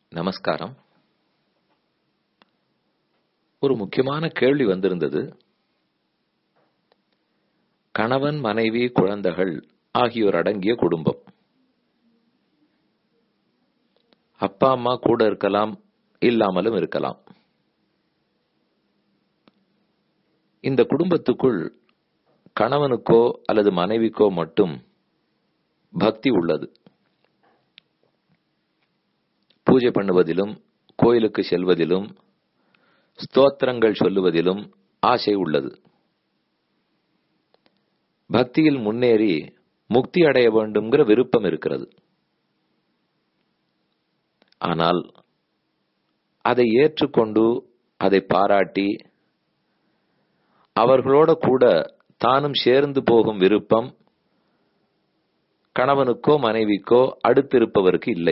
நமஸ்காரம் ஒரு முக்கியமான கேள்வி வந்திருந்தது கணவன் மனைவி குழந்தைகள் ஆகியோர் அடங்கிய குடும்பம் அப்பா அம்மா கூட இருக்கலாம் இல்லாமலும் இருக்கலாம் இந்த குடும்பத்துக்குள் கணவனுக்கோ அல்லது மனைவிக்கோ மட்டும் பக்தி உள்ளது பூஜை பண்ணுவதிலும் கோயிலுக்கு செல்வதிலும் ஸ்தோத்திரங்கள் சொல்லுவதிலும் ஆசை உள்ளது பக்தியில் முன்னேறி முக்தி அடைய வேண்டும்ங்கிற விருப்பம் இருக்கிறது ஆனால் அதை ஏற்றுக்கொண்டு அதை பாராட்டி அவர்களோட கூட தானும் சேர்ந்து போகும் விருப்பம் கணவனுக்கோ மனைவிக்கோ அடுத்திருப்பவருக்கு இல்லை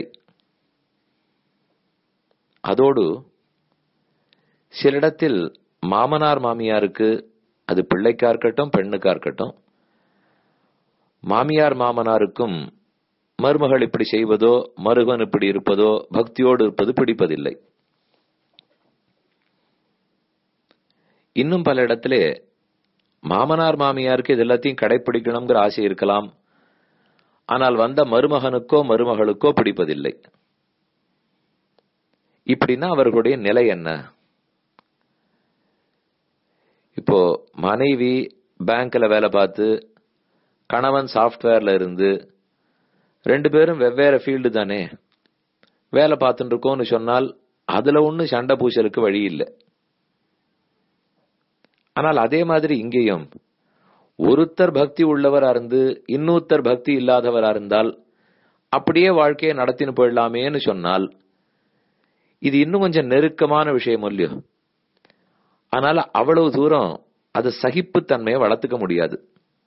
அதோடு சிலிடத்தில் மாமனார் மாமியாருக்கு அது பிள்ளைக்கா இருக்கட்டும் பெண்ணுக்கா இருக்கட்டும் மாமியார் மாமனாருக்கும் மருமகள் இப்படி செய்வதோ மருகன் இப்படி இருப்பதோ பக்தியோடு இருப்பது பிடிப்பதில்லை இன்னும் பல இடத்திலே மாமனார் மாமியாருக்கு இது எல்லாத்தையும் கடைபிடிக்கணுங்கிற ஆசை இருக்கலாம் ஆனால் வந்த மருமகனுக்கோ மருமகளுக்கோ பிடிப்பதில்லை இப்படின்னா அவர்களுடைய நிலை என்ன இப்போ மனைவி பேங்க்ல வேலை பார்த்து கணவன் சாஃப்ட்வேர்ல இருந்து ரெண்டு பேரும் வெவ்வேறு ஃபீல்டு தானே வேலை பார்த்துட்டு இருக்கோம்னு சொன்னால் அதுல ஒன்னும் சண்டை பூசலுக்கு வழி இல்லை ஆனால் அதே மாதிரி இங்கேயும் ஒருத்தர் பக்தி உள்ளவரா இருந்து இன்னொருத்தர் பக்தி இல்லாதவரா இருந்தால் அப்படியே வாழ்க்கையை நடத்தின்னு போயிடலாமேன்னு சொன்னால் இது இன்னும் கொஞ்சம் நெருக்கமான விஷயம் இல்லையோ அதனால அவ்வளவு தூரம் அது சகிப்புத்தன்மையை வளர்த்துக்க முடியாது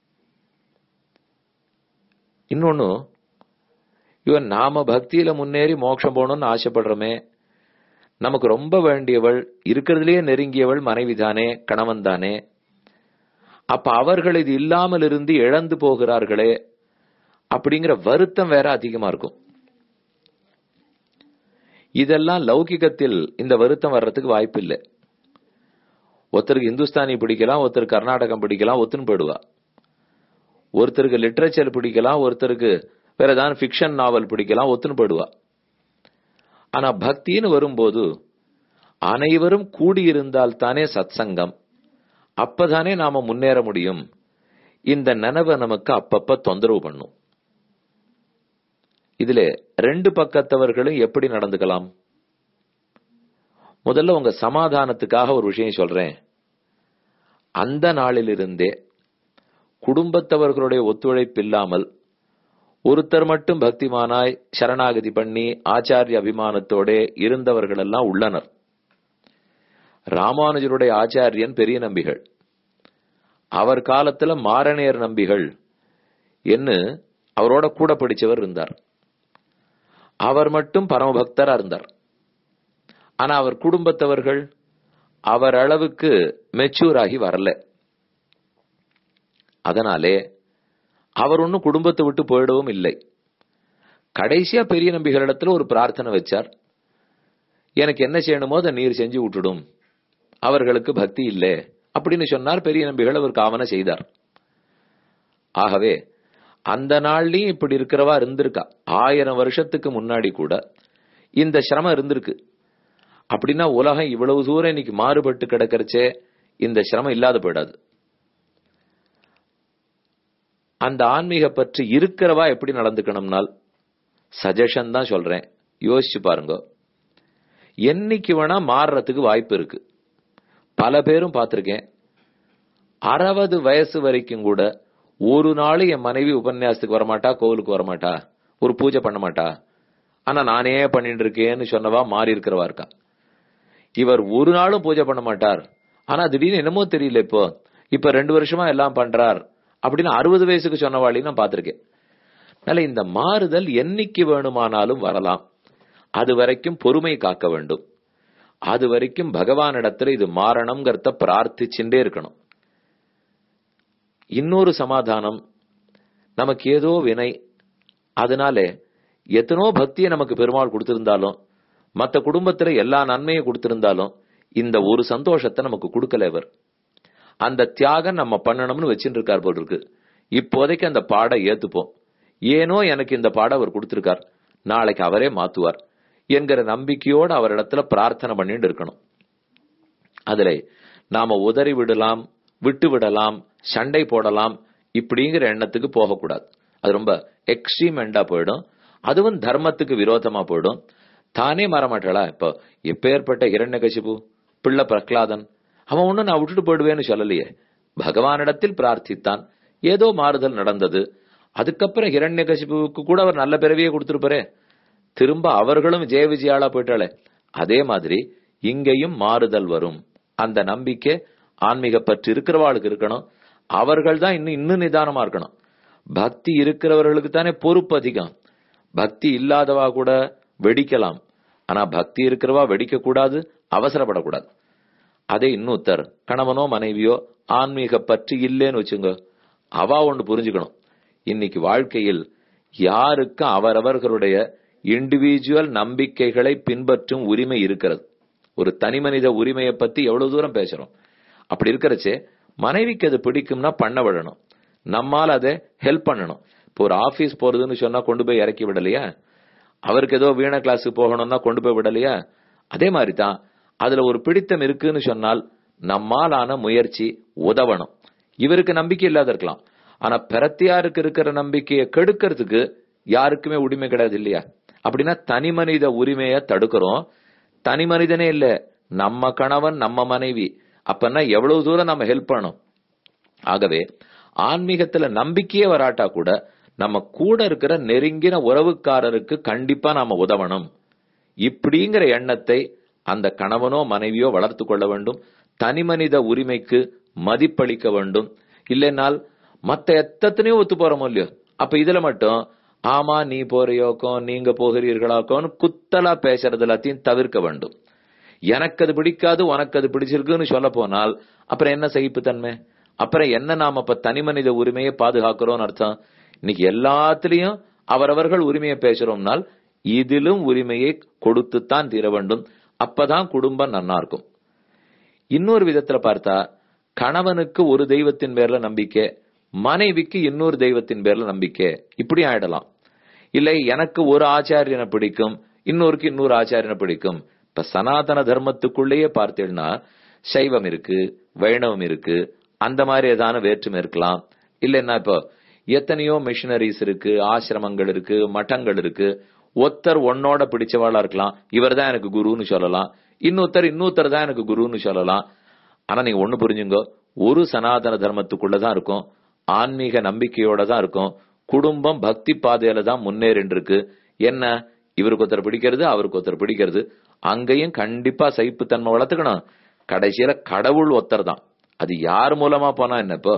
இன்னொன்னு இவன் நாம பக்தியில முன்னேறி மோட்சம் போகணும்னு ஆசைப்படுறோமே நமக்கு ரொம்ப வேண்டியவள் இருக்கிறதுலயே நெருங்கியவள் மனைவி தானே கணவன் தானே அப்ப அவர்கள் இது இல்லாமல் இருந்து இழந்து போகிறார்களே அப்படிங்கிற வருத்தம் வேற அதிகமா இருக்கும் இதெல்லாம் லௌகிகத்தில் இந்த வருத்தம் வர்றதுக்கு வாய்ப்பு இல்லை ஒருத்தருக்கு இந்துஸ்தானி பிடிக்கலாம் ஒருத்தருக்கு கர்நாடகம் பிடிக்கலாம் ஒத்துன்னு போயிடுவா ஒருத்தருக்கு லிட்ரேச்சர் பிடிக்கலாம் ஒருத்தருக்கு வேற ஏதாவது ஃபிக்ஷன் நாவல் பிடிக்கலாம் ஒத்துன்னு போயிடுவா ஆனா பக்தின்னு வரும்போது அனைவரும் கூடியிருந்தால் தானே சத் சங்கம் அப்பதானே நாம முன்னேற முடியும் இந்த நினைவை நமக்கு அப்பப்ப தொந்தரவு பண்ணும் இதுல ரெண்டு பக்கத்தவர்களும் எப்படி நடந்துக்கலாம் முதல்ல உங்க சமாதானத்துக்காக ஒரு விஷயம் சொல்றேன் அந்த நாளிலிருந்தே குடும்பத்தவர்களுடைய ஒத்துழைப்பு இல்லாமல் ஒருத்தர் மட்டும் பக்திமானாய் சரணாகதி பண்ணி ஆச்சாரிய அபிமானத்தோட இருந்தவர்கள் எல்லாம் உள்ளனர் ராமானுஜருடைய ஆச்சாரியன் பெரிய நம்பிகள் அவர் காலத்துல மாரணியர் நம்பிகள் என்று அவரோட கூட படிச்சவர் இருந்தார் அவர் மட்டும் பரமபக்தரா இருந்தார் ஆனா அவர் குடும்பத்தவர்கள் அவர் அளவுக்கு மெச்சூர் ஆகி வரல அதனாலே அவர் ஒன்னும் குடும்பத்தை விட்டு போயிடவும் இல்லை கடைசியா பெரிய நம்பிகளிடத்துல ஒரு பிரார்த்தனை வச்சார் எனக்கு என்ன செய்யணுமோ அதை நீர் செஞ்சு விட்டுடும் அவர்களுக்கு பக்தி இல்லை அப்படின்னு சொன்னார் பெரிய நம்பிகள் அவர் காவன செய்தார் ஆகவே அந்த நாள்லயும் இப்படி இருக்கிறவா இருந்திருக்கா ஆயிரம் வருஷத்துக்கு முன்னாடி கூட இந்த சிரமம் இருந்திருக்கு அப்படின்னா உலகம் இவ்வளவு தூரம் இன்னைக்கு மாறுபட்டு கிடக்கிறச்சே இந்த சிரமம் இல்லாத போயிடாது அந்த ஆன்மீக பற்றி இருக்கிறவா எப்படி நடந்துக்கணும்னால் சஜஷன் தான் சொல்றேன் யோசிச்சு பாருங்க என்னைக்கு வேணா மாறுறதுக்கு வாய்ப்பு இருக்கு பல பேரும் பார்த்திருக்கேன் அறுபது வயசு வரைக்கும் கூட ஒரு நாள் என் மனைவி உபன்யாசத்துக்கு வரமாட்டா கோவிலுக்கு வரமாட்டா ஒரு பூஜை பண்ண மாட்டா ஆனா நானே பண்ணிட்டு இருக்கேன்னு சொன்னவா மாறி இருக்கிறவா இருக்கா இவர் ஒரு நாளும் பூஜை பண்ண மாட்டார் ஆனா திடீர்னு என்னமோ தெரியல இப்போ இப்ப ரெண்டு வருஷமா எல்லாம் பண்றார் அப்படின்னு அறுபது வயசுக்கு சொன்னவாளி நான் பார்த்திருக்கேன் அதனால இந்த மாறுதல் என்னைக்கு வேணுமானாலும் வரலாம் அது வரைக்கும் பொறுமை காக்க வேண்டும் அது வரைக்கும் பகவானிடத்துல இது மாறணுங்கிறத பிரார்த்திச்சுட்டே இருக்கணும் இன்னொரு சமாதானம் நமக்கு ஏதோ வினை அதனால எத்தனோ பக்தியை நமக்கு பெருமாள் கொடுத்திருந்தாலும் மத்த குடும்பத்துல எல்லா நன்மையும் கொடுத்திருந்தாலும் இந்த ஒரு சந்தோஷத்தை நமக்கு கொடுக்கல இவர் அந்த தியாகம் நம்ம பண்ணணும்னு வச்சுட்டு இருக்கார் போல் இருக்கு இப்போதைக்கு அந்த பாட ஏத்துப்போம் ஏனோ எனக்கு இந்த பாட அவர் கொடுத்திருக்கார் நாளைக்கு அவரே மாத்துவார் என்கிற நம்பிக்கையோடு அவரிடத்துல பிரார்த்தனை பண்ணிட்டு இருக்கணும் அதுல நாம உதறி விடலாம் விட்டு விடலாம் சண்டை போடலாம் இப்படிங்கிற எண்ணத்துக்கு போகக்கூடாது அது ரொம்ப எக்ஸ்ட்ரீம் எண்டா போயிடும் அதுவும் தர்மத்துக்கு விரோதமா போயிடும் தானே மாறமாட்டாளா இப்போ எப்பேற்பட்ட ஹிரண்யகசிபு பிள்ளை பிரகலாதன் அவன் ஒண்ணு நான் விட்டுட்டு போயிடுவேன்னு சொல்லலையே பகவானிடத்தில் பிரார்த்தித்தான் ஏதோ மாறுதல் நடந்தது அதுக்கப்புறம் ஹிரண்யகசிபுவுக்கு கூட அவர் நல்ல பிறவியே கொடுத்திருப்பாரே திரும்ப அவர்களும் ஜெய விஜயாளா போயிட்டாளே அதே மாதிரி இங்கேயும் மாறுதல் வரும் அந்த நம்பிக்கை ஆன்மீக பற்று இருக்கிறவாளுக்கு இருக்கணும் அவர்கள் தான் இன்னும் இன்னும் நிதானமா இருக்கணும் பக்தி இருக்கிறவர்களுக்கு தானே பொறுப்பு அதிகம் பக்தி இல்லாதவா கூட வெடிக்கலாம் ஆனா பக்தி இருக்கிறவா வெடிக்க கூடாது அவசரப்படக்கூடாது அதே இன்னொருத்தர் கணவனோ மனைவியோ ஆன்மீக பற்று இல்லேன்னு வச்சுங்க அவா ஒன்று புரிஞ்சுக்கணும் இன்னைக்கு வாழ்க்கையில் யாருக்கு அவரவர்களுடைய இண்டிவிஜுவல் நம்பிக்கைகளை பின்பற்றும் உரிமை இருக்கிறது ஒரு தனி மனித உரிமையை பத்தி எவ்வளவு தூரம் பேசுறோம் அப்படி இருக்கிறச்சே மனைவிக்கு அது பிடிக்கும்னா பண்ண விடணும் நம்மால் அதை ஹெல்ப் பண்ணணும் இப்போ ஒரு ஆபீஸ் போறதுன்னு சொன்னா கொண்டு போய் இறக்கி விடலையா அவருக்கு ஏதோ வீண கிளாஸுக்கு போகணும்னா கொண்டு போய் விடலையா அதே மாதிரி தான் அதுல ஒரு பிடித்தம் இருக்குன்னு சொன்னால் நம்மாலான முயற்சி உதவணும் இவருக்கு நம்பிக்கை இல்லாத இருக்கலாம் ஆனா பிரத்தியாருக்கு இருக்கிற நம்பிக்கையை கெடுக்கிறதுக்கு யாருக்குமே உரிமை கிடையாது இல்லையா அப்படின்னா தனி மனித உரிமையை தடுக்கிறோம் தனி மனிதனே இல்ல நம்ம கணவன் நம்ம மனைவி அப்பன்னா எவ்வளவு தூரம் நம்ம ஹெல்ப் பண்ணணும் ஆகவே ஆன்மீகத்துல நம்பிக்கையே வராட்டா கூட நம்ம கூட இருக்கிற நெருங்கின உறவுக்காரருக்கு கண்டிப்பா நாம உதவணும் இப்படிங்கிற எண்ணத்தை அந்த கணவனோ மனைவியோ வளர்த்து கொள்ள வேண்டும் தனி மனித உரிமைக்கு மதிப்பளிக்க வேண்டும் இல்லைனால் மத்த எத்தனையோ ஒத்து போறோமோ இல்லையோ அப்ப இதுல மட்டும் ஆமா நீ போறியோக்கோ நீங்க போகிறீர்களாக்கோன்னு குத்தலா பேசுறது எல்லாத்தையும் தவிர்க்க வேண்டும் எனக்கு அது பிடிக்காது உனக்கு அது பிடிச்சிருக்குன்னு சொல்ல போனால் அப்புறம் என்ன சகிப்புத்தன்மை அப்புறம் என்ன நாம இப்ப தனி மனித உரிமையை பாதுகாக்கிறோம்னு அர்த்தம் இன்னைக்கு எல்லாத்துலயும் அவரவர்கள் உரிமையை பேசுறோம்னால் இதிலும் உரிமையை கொடுத்துத்தான் தீர வேண்டும் அப்பதான் குடும்பம் நன்னா இருக்கும் இன்னொரு விதத்துல பார்த்தா கணவனுக்கு ஒரு தெய்வத்தின் பேர்ல நம்பிக்கை மனைவிக்கு இன்னொரு தெய்வத்தின் பேர்ல நம்பிக்கை இப்படி ஆயிடலாம் இல்லை எனக்கு ஒரு ஆச்சாரியனை பிடிக்கும் இன்னொருக்கு இன்னொரு ஆச்சாரியனை பிடிக்கும் இப்ப சனாதன தர்மத்துக்குள்ளேயே பார்த்தீங்கன்னா சைவம் இருக்கு வைணவம் இருக்கு அந்த மாதிரி ஏதான வேற்றுமை இருக்கலாம் இல்லைன்னா இப்போ எத்தனையோ மிஷினரிஸ் இருக்கு ஆசிரமங்கள் இருக்கு மட்டங்கள் இருக்கு ஒருத்தர் ஒன்னோட பிடிச்சவாளா இருக்கலாம் இவர் தான் எனக்கு குருன்னு சொல்லலாம் இன்னொருத்தர் இன்னொருத்தர் தான் எனக்கு குருன்னு சொல்லலாம் ஆனா நீங்க ஒண்ணு புரிஞ்சுங்க ஒரு சனாதன தர்மத்துக்குள்ளதான் இருக்கும் ஆன்மீக நம்பிக்கையோட தான் இருக்கும் குடும்பம் பக்தி பாதையில தான் முன்னேறின்னு இருக்கு என்ன இவருக்கு ஒருத்தர் பிடிக்கிறது அவருக்கு ஒருத்தர் பிடிக்கிறது அங்கேயும் கண்டிப்பா சகிப்புத்தன்மை வளர்த்துக்கணும் கடைசியில கடவுள் ஒருத்தர் தான் அது யார் மூலமா போனா என்ன இப்போ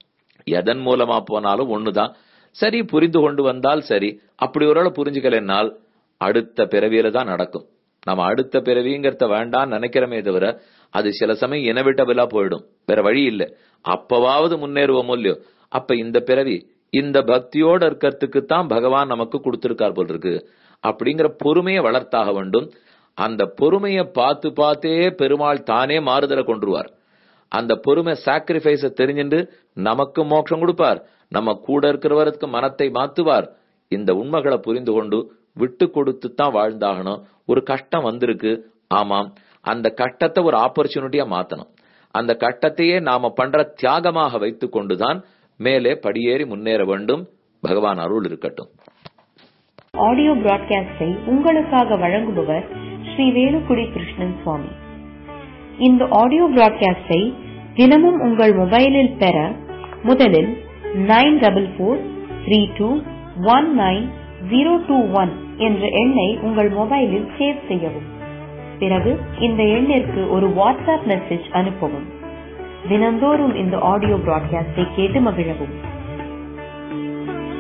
எதன் மூலமா போனாலும் ஒண்ணுதான் சரி புரிந்து கொண்டு வந்தால் சரி அப்படி ஒரு புரிஞ்சுக்கலைன்னால் அடுத்த பிறவியில தான் நடக்கும் நம்ம அடுத்த பிறவிங்கிறத வேண்டாம் நினைக்கிறோமே தவிர அது சில சமயம் இனவிட்டபிளா போயிடும் வேற வழி இல்ல அப்பவாவது முன்னேறுவோமோ இல்லையோ அப்ப இந்த பிறவி இந்த பக்தியோட இருக்கிறதுக்கு தான் பகவான் நமக்கு கொடுத்திருக்கார் போல் இருக்கு அப்படிங்கிற பொறுமையை வளர்த்தாக வேண்டும் அந்த பொறுமையை பார்த்து பார்த்தே பெருமாள் தானே மாறுதலை கொண்டுருவார் அந்த பொறுமை சாக்ரிஃபைஸ தெரிஞ்சுட்டு நமக்கு மோட்சம் கொடுப்பார் நம்ம கூட இருக்கிறவருக்கு மனத்தை மாத்துவார் இந்த உண்மைகளை புரிந்து கொண்டு விட்டு கொடுத்து தான் வாழ்ந்தாகணும் ஒரு கஷ்டம் வந்திருக்கு ஆமாம் அந்த கஷ்டத்தை ஒரு ஆப்பர்ச்சுனிட்டியா மாத்தணும் அந்த கட்டத்தையே நாம பண்ற தியாகமாக வைத்துக் கொண்டுதான் மேலே படியேறி முன்னேற வேண்டும் பகவான் அருள் இருக்கட்டும் ஆடியோ பிராட்காஸ்டை உங்களுக்காக வழங்குபவர் ஸ்ரீ வேலுக்குடி கிருஷ்ணன் சுவாமி இந்த ஆடியோ பிராட்காஸ்டை தினமும் உங்கள் மொபைலில் பெற முதலில் nine double four three two one nine zero two one என்ற எண்ணை உங்கள் மொபைலில் சேவ் செய்யவும் பிறகு இந்த எண்ணிற்கு ஒரு வாட்ஸ்அப் மெசேஜ் அனுப்பவும் தினந்தோறும் இந்த ஆடியோ பிராட்காஸ்டை கேட்டு மகிழவும்